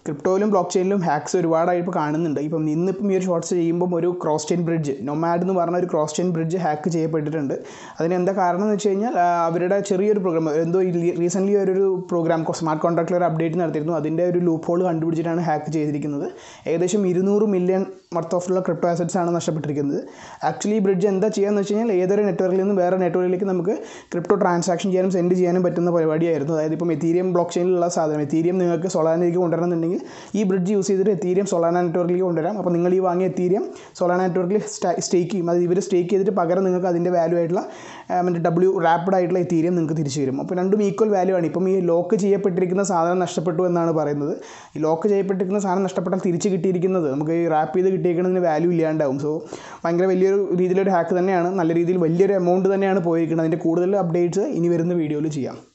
ക്രിപ്റ്റോയിലും block ചെയിനിലും hacks ഒരുപാടായിട്ട് ഇപ്പോൾ കാണുന്നുണ്ട് ഇപ്പം ഇന്നിപ്പം ഈ ഒരു ഷോർട്സ് ചെയ്യുമ്പം ഒരു ക്രോസ് ചെയിൻ ബ്രിഡ്ജ് നൊമാഡ് എന്ന് പറഞ്ഞ ഒരു ക്രോസ് ചെയിൻ ബ്രിഡ്ജ് ഹാക്ക് ചെയ്യപ്പെട്ടിട്ടുണ്ട് അതിന് എന്താ കാരണം എന്ന് വെച്ച് കഴിഞ്ഞാൽ ആ, അവരുടെ ചെറിയൊരു പ്രോഗ്രാം എന്തോ റീസെൻ്റ്ലി ഒരു പ്രോഗ്രാം സ്മാർട്ട് കോൺട്രാക്റ്റിൽ ഒരു അപ്ഡേറ്റ് നടത്തിയിരുന്നു അതിൻ്റെ ഒരു ലൂപ്പ് ഹോൾ കണ്ടുപിടിച്ചിട്ടാണ് ഹാക്ക് ചെയ്തിരിക്കുന്നത് ഏകദേശം ഇരുന്നൂറ് മില്യൺ വർത്ത് ഓഫുള്ള ക്രിപ്റ്റോ ആസറ്റ്സ് ആണ് നഷ്ടപ്പെട്ടിരിക്കുന്നത് ആക്ച്വലി ഈ ബ്രിഡ്ജ് എന്താ ചെയ്യാന്ന് വെച്ച് കഴിഞ്ഞാൽ ഏതൊരു നെറ്റ്വർക്കിൽ നിന്ന് വേറെ നെറ്റ്വർക്കിലേക്ക് നമുക്ക് ക്രിപ്റ്റോ ട്രാൻസാക്ഷൻ ചെയ്യാനും സെൻഡ് ചെയ്യാനും പറ്റുന്ന പരിപാടിയായിരുന്നു അതായത് ഇപ്പം എത്തീരിയം ബ്ലോക്ക് ചെയിനിലുള്ള സാധനം എത്തീരിയം നിങ്ങൾക്ക് സൊളാനയിലേക്ക് കൊണ്ടുവരണമെന്നുണ്ടെങ്കിൽ ഈ ബ്രിഡ്ജ് യൂസ് ചെയ്തിട്ട് എത്തീരിയം സൊളാന നെറ്റ്വർക്കിലേക്ക് കൊണ്ടുവരാം അപ്പോൾ നിങ്ങൾ ഈ വാങ്ങിയ എത്തീരിയം സൊളാന നെറ്റ്വർക്കിൽ സ്റ്റേക്ക് ചെയ്യും അത് ഇവർ സ്റ്റേക്ക് ചെയ്തിട്ട് പകരം നിങ്ങൾക്ക് അതിൻ്റെ വാല്യൂ ആയിട്ടുള്ള ആ, മറ്റേ ഡബ്ല്യൂ റാപ്പിഡ് ആയിട്ടുള്ള എത്തീരിയം നിങ്ങൾക്ക് തിരിച്ചു തരും അപ്പോൾ രണ്ടും ഈക്വൽ വാല്യൂ ആണ് ഇപ്പം ഈ ലോക്ക് ചെയ്യപ്പെട്ടിരിക്കുന്ന സാധനം നഷ്ടപ്പെട്ടു എന്നാണ് പറയുന്നത് ഈ ലോക്ക് ചെയ്യപ്പെട്ടിരിക്കുന്ന സാധനം നഷ്ടപ്പെട്ടാൽ തിരിച്ച് കിട്ടിയിരിക്കുന്നത് നമുക്ക് ഈ റാപ്പ് ചെയ്ത് കിട്ടിയിരിക്കുന്നതിന് വാല്യൂ ഇല്ലാണ്ടാവും സോ ഭയങ്കര വലിയൊരു രീതിയിലൊരു ഹാക്ക് തന്നെയാണ് നല്ല രീതിയിൽ വലിയൊരു എമൗണ്ട് തന്നെയാണ് പോയിരിക്കുന്നത് അതിൻ്റെ കൂടുതൽ അപ്ഡേറ്റ്സ് ഇനി വരുന്ന വീഡിയോയിൽ ചെയ്യാം